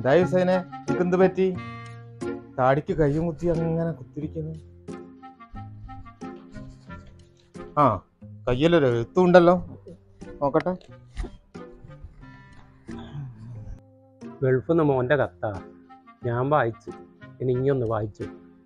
എന്തായി ഹുസൈനെ എന്ത് പറ്റി താടിക്ക് കയ്യും കുത്തി അങ്ങനെ കുത്തിരിക്കുന്നു ആ കയ്യിലൊരു എഴുത്തുണ്ടല്ലോ നോക്കട്ടെ ഗൾഫിൽ നിന്ന് മോൻ്റെ കത്താ ഞാൻ വായിച്ചു ഇനി ഇനിയൊന്ന് വായിച്ചു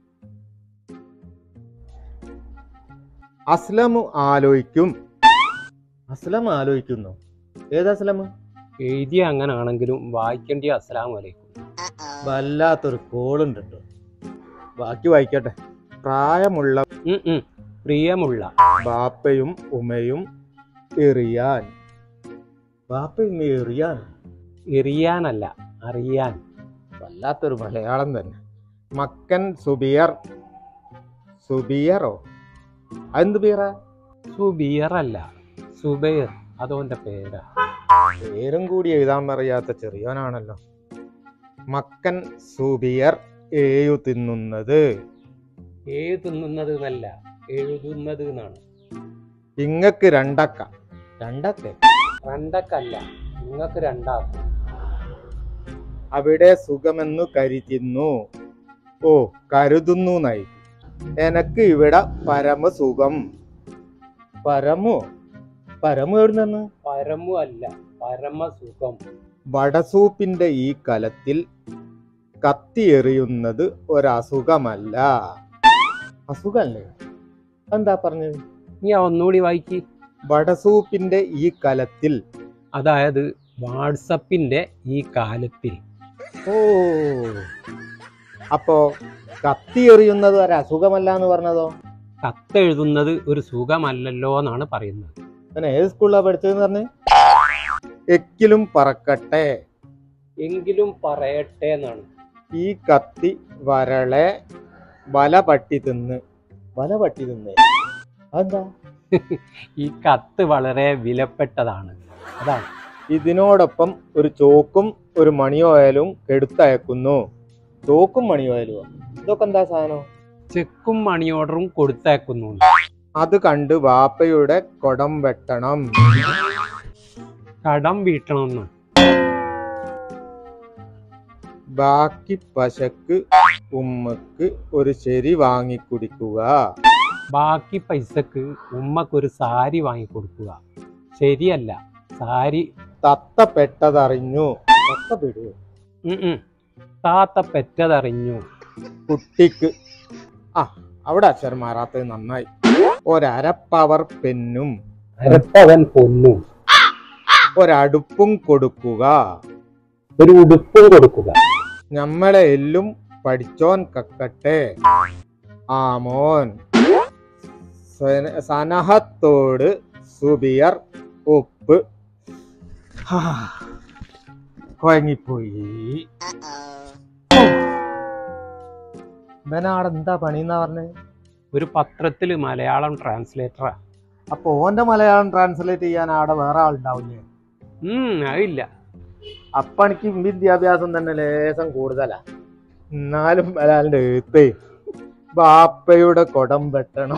അസ്ലം ആലോചിക്കും അസ്ലം ആലോചിക്കുന്നു ഏത് അസ്ലം എഴുതിയ അങ്ങനെ ആണെങ്കിലും വായിക്കേണ്ടി അസ്സലാം വലൈക്കും വല്ലാത്തൊരു കോളുണ്ട് കേട്ടോ ബാക്കി വായിക്കട്ടെ പ്രായമുള്ള ഉം ഉം. പ്രിയമുള്ള ബാപ്പയും ഉമയും എറിയാൻ ബാപ്പയും എറിയാൻ എറിയാനല്ല അറിയാൻ വല്ലാത്തൊരു മലയാളം തന്നെ മക്കൻ സുബിയർ സുബിയറോ അതെന്ത് ബിയറ സുബിയറല്ല സുബൈർ അതോന്റെ പേരാ പേരും കൂടി എഴുതാൻ അറിയാത്ത ചെറിയവനാണല്ലോ മക്കൻ സുബിയർ ഏയു തിന്നുന്നത് എഴുതുന്നത് എന്നല്ല എഴുതുന്നത് എന്നാണ് ഇങ്ങക്ക് രണ്ടക്ക രണ്ടക്ക രണ്ടക്കല്ല നിങ്ങൾക്ക് രണ്ടാക്കും അവിടെ സുഖമെന്നു കരുതുന്നു ഓ കരുതുന്നു നായി എനക്ക് ഇവിടെ പരമസുഖം പരമോ പരമു എവിടുന്നു പരമു അല്ല പരമസുഖം വടസൂപ്പിന്റെ ഈ കലത്തിൽ കത്തിയെറിയുന്നത് ഒരസുഖമല്ല അസുഖല്ലേ എന്താ പറഞ്ഞത് നീ ഒന്നുകൂടി വായിക്ക് വടസൂപ്പിന്റെ ഈ കലത്തിൽ അതായത് വാട്സപ്പിന്റെ ഈ കാലത്തിൽ ഓ അപ്പോ കത്തിയെറിയുന്നത് ഒരസുഖമല്ല എന്ന് പറഞ്ഞതോ കത്തെഴുതുന്നത് ഒരു സുഖമല്ലല്ലോ എന്നാണ് പറയുന്നത് ഞാൻ ഏത് സ്കൂളിലാണ് പഠിച്ചതെന്ന് പറഞ്ഞ് എക്കിലും പറക്കട്ടെ എങ്കിലും പറയട്ടെ എന്നാണ് ഈ കത്തി വരളെ വല പട്ടി തിന്ന് വല പട്ടി തിന്ന് അതെന്താ ഈ കത്ത് വളരെ വിലപ്പെട്ടതാണ് അതാണ് ഇതിനോടൊപ്പം ഒരു ചോക്കും ഒരു മണിയോയലും കെടുത്തയക്കുന്നു ചോക്കും മണിയോയലും ഇതൊക്കെ എന്താ സാധനം ചെക്കും മണി ഓർഡറും കൊടുത്തയക്കുന്നു അത് കണ്ട് വാപ്പയുടെ കൊടം വെട്ടണം കടം വീട്ടണമെന്ന് ബാക്കി പശക്ക് ഉമ്മക്ക് ഒരു ശരി വാങ്ങിക്കുടിക്കുക ബാക്കി പൈസക്ക് ഉമ്മക്കൊരു സാരി വാങ്ങിക്കൊടുക്കുക ശരിയല്ല സാരി തത്ത പെട്ടതറിഞ്ഞു തത്ത പെടൂ ഉം ഉം. താത്ത പെറ്റതറിഞ്ഞു കുട്ടിക്ക് ആ അവിടെ അക്ഷരം മാറാത്തത് നന്നായി ഒരര പവർ പെന്നും അരപ്പവൻ പൊന്നും ഒരടുപ്പും കൊടുക്കുക ഒരു ഉടുപ്പും കൊടുക്കുക ഞമ്മളെ എല്ലും പഠിച്ചോൻ കക്കട്ടെ ആമോൻ സന- സനഹത്തോട് സുബിയർ ഉപ്പ് ഹാ, കുഴങ്ങിപ്പോയി ഇവനാടെ എന്താ പണിന്നാ പറഞ്ഞത് ഒരു പത്രത്തില് മലയാളം ട്രാൻസ്ലേറ്ററാ അപ്പൊ ഓന്റെ മലയാളം ട്രാൻസ്ലേറ്റ് ചെയ്യാൻ അവിടെ വേറെ ആളുണ്ടാവില്ലേ ഉം അതില്ല അപ്പൊ എനിക്ക് വിദ്യാഭ്യാസം തന്നെ ലേശം കൂടുതലാ എന്നാലും ബലാലിന്റെ എഴുത്തേ ബാപ്പയുടെ കൊടം വെട്ടണം